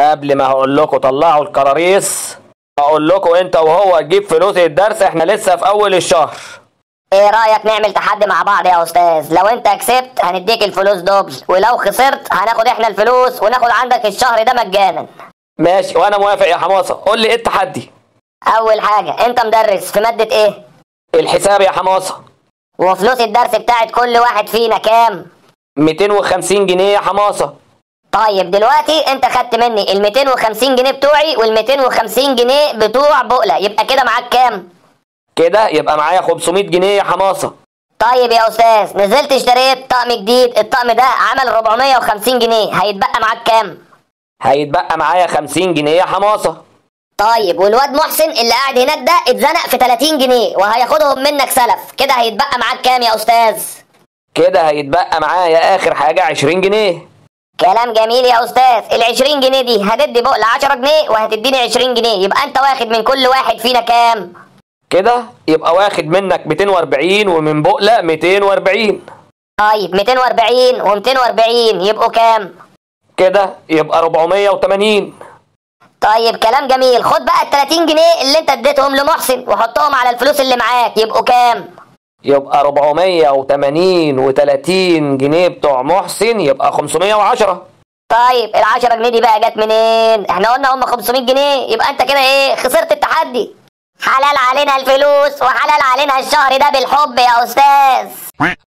قبل ما هقول لكم طلعوا الكراريس اقول لكم انت وهو تجيب فلوس الدرس احنا لسه في اول الشهر ايه رايك نعمل تحدي مع بعض يا استاذ لو انت كسبت هنديك الفلوس دبل ولو خسرت هناخد احنا الفلوس وناخد عندك الشهر ده مجانا ماشي وانا موافق يا حماصه قول لي ايه التحدي اول حاجه انت مدرس في ماده ايه الحساب يا حماصه وفلوس الدرس بتاعت كل واحد فينا كام 250 جنيه يا حماصه طيب دلوقتي انت خدت مني ال 250 جنيه بتوعي وال 250 جنيه بتوع بقلة يبقى كده معاك كام كده يبقى معايا 500 جنيه يا حماصه طيب يا استاذ نزلت اشتريت طقم جديد الطقم ده عمل 450 جنيه هيتبقى معاك كام هيتبقى معايا 50 جنيه يا حماصه طيب والواد محسن اللي قاعد هناك ده اتزنق في 30 جنيه وهياخدهم منك سلف كده هيتبقى معاك كام يا استاذ كده هيتبقى معايا اخر حاجه 20 جنيه كلام جميل يا استاذ ال 20 جنيه دي هتدي بقلة 10 جنيه وهتديني 20 جنيه يبقى انت واخد من كل واحد فينا كام كده يبقى واخد منك 240 ومن بقلة 240 طيب 240 و240 يبقوا كام كده يبقى 480 طيب كلام جميل خد بقى ال 30 جنيه اللي انت اديتهم لمحسن وحطهم على الفلوس اللي معاك يبقوا كام يبقى 480 و30 جنيه بتوع محسن يبقى 510 طيب ال 10 جنيه دي بقى جت منين احنا قلنا هم 500 جنيه يبقى انت كده ايه خسرت التحدي حلال علينا الفلوس وحلال علينا الشهر ده بالحب يا استاذ